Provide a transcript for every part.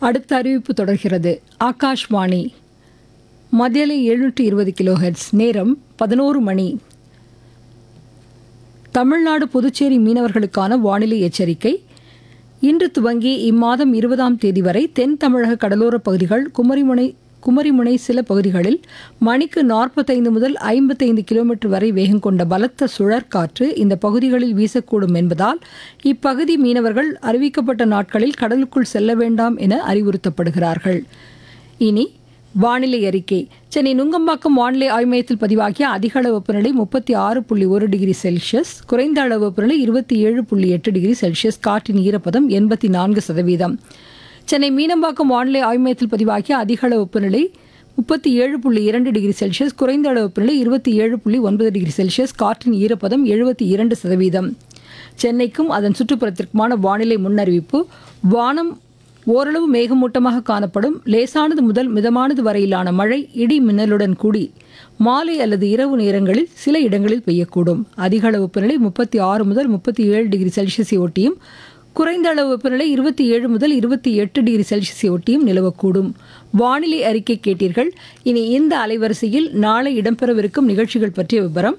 அடுத்த அறிவிப்பு தொடர்கிறது ஆகாஷ்வாணி மதியலை எழுநூற்றி இருபது கிலோஹெர்ட்ஸ் நேரம் பதினோரு மணி தமிழ்நாடு புதுச்சேரி மீனவர்களுக்கான வானிலை எச்சரிக்கை இன்று துவங்கி இம்மாதம் இருபதாம் தேதி வரை தென் தமிழக கடலோரப் பகுதிகள் குமரிமுனை குமரிமுனை சில பகுதிகளில் மணிக்கு நாற்பத்தைந்து முதல் ஐம்பத்தைந்து கிலோமீட்டர் வரை வேகம் கொண்ட பலத்த சுழற்காற்று இந்த பகுதிகளில் வீசக்கூடும் என்பதால் இப்பகுதி மீனவர்கள் அறிவிக்கப்பட்ட நாட்களில் கடலுக்குள் செல்ல வேண்டாம் என அறிவுறுத்தப்படுகிறார்கள் இனி வானிலை அறிக்கை சென்னை நுங்கம்பாக்கம் வானிலை ஆய்வு மையத்தில் பதிவாகிய அதிக அளவு வெப்பநிலை முப்பத்தி ஆறு புள்ளி ஒரு டிகிரி செல்சியஸ் குறைந்த அளவு வெப்பநிலை இருபத்தி ஏழு புள்ளி எட்டு டிகிரி செல்சியஸ் காற்றின் ஈரப்பதம் எண்பத்தி நான்கு சதவீதம் சென்னை மீனம்பாக்கம் வானிலை ஆய்வு மையத்தில் பதிவாகிய அதிக அளவு வெப்பநிலை முப்பத்தி ஏழு புள்ளி இரண்டு டிகிரி செல்சியஸ் குறைந்த அளவு வெப்பநிலை இருபத்தி ஏழு புள்ளி ஒன்பது டிகிரி செல்சியஸ் காற்றின் ஈரப்பதம் எழுபத்தி இரண்டு சதவீதம் சென்னைக்கும் அதன் சுற்றுப்புறத்திற்குமான வானிலை முன்னறிவிப்பு வானம் ஓரளவு மேகமூட்டமாக காணப்படும் லேசானது முதல் மிதமானது வரையிலான மழை இடி மின்னலுடன் கூடி மாலை அல்லது இரவு நேரங்களில் சில இடங்களில் பெய்யக்கூடும் அதிக அளவு வெப்பநிலை முப்பத்தி ஆறு முதல் முப்பத்தி ஏழு டிகிரி செல்சியஸை ஒட்டியும் குறைந்த அளவு வெப்பநிலை இருபத்தி ஏழு முதல் இருபத்தி எட்டு டிகிரி செல்சியஸை ஒட்டியும் நிலவக்கூடும் வானிலை அறிக்கை கேட்டீர்கள் இனி இந்த அலைவரிசையில் நாளை இடம்பெறவிருக்கும் நிகழ்ச்சிகள் பற்றிய விவரம்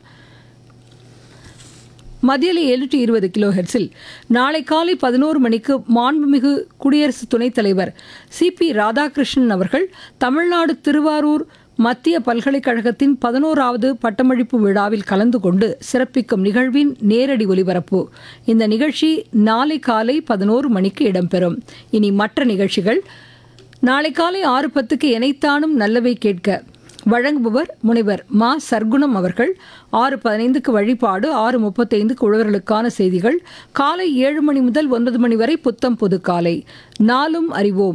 மத்தியில எழுநூற்றி இருபது கிலோ ஹெர்ட்ஸில் நாளை காலை பதினோரு மணிக்கு மாண்புமிகு குடியரசு துணைத் தலைவர் சி பி ராதாகிருஷ்ணன் அவர்கள் தமிழ்நாடு திருவாரூர் மத்திய பல்கலைக்கழகத்தின் பதினோராவது பட்டமளிப்பு விழாவில் கலந்து கொண்டு சிறப்பிக்கும் நிகழ்வின் நேரடி ஒலிபரப்பு இந்த நிகழ்ச்சி நாளை காலை பதினோரு மணிக்கு இடம்பெறும் இனி மற்ற நிகழ்ச்சிகள் நாளை காலை ஆறு பத்துக்கு எனைத்தானும் நல்லவை கேட்க வழங்குபவர் முனைவர் மா சர்க்குணம் அவர்கள் ஆறு பதினைந்துக்கு வழிபாடு ஆறு முப்பத்தைந்துக்கு உழவர்களுக்கான செய்திகள் காலை ஏழு மணி முதல் ஒன்பது மணி வரை புத்தம் புது காலை நாளும் அறிவோம்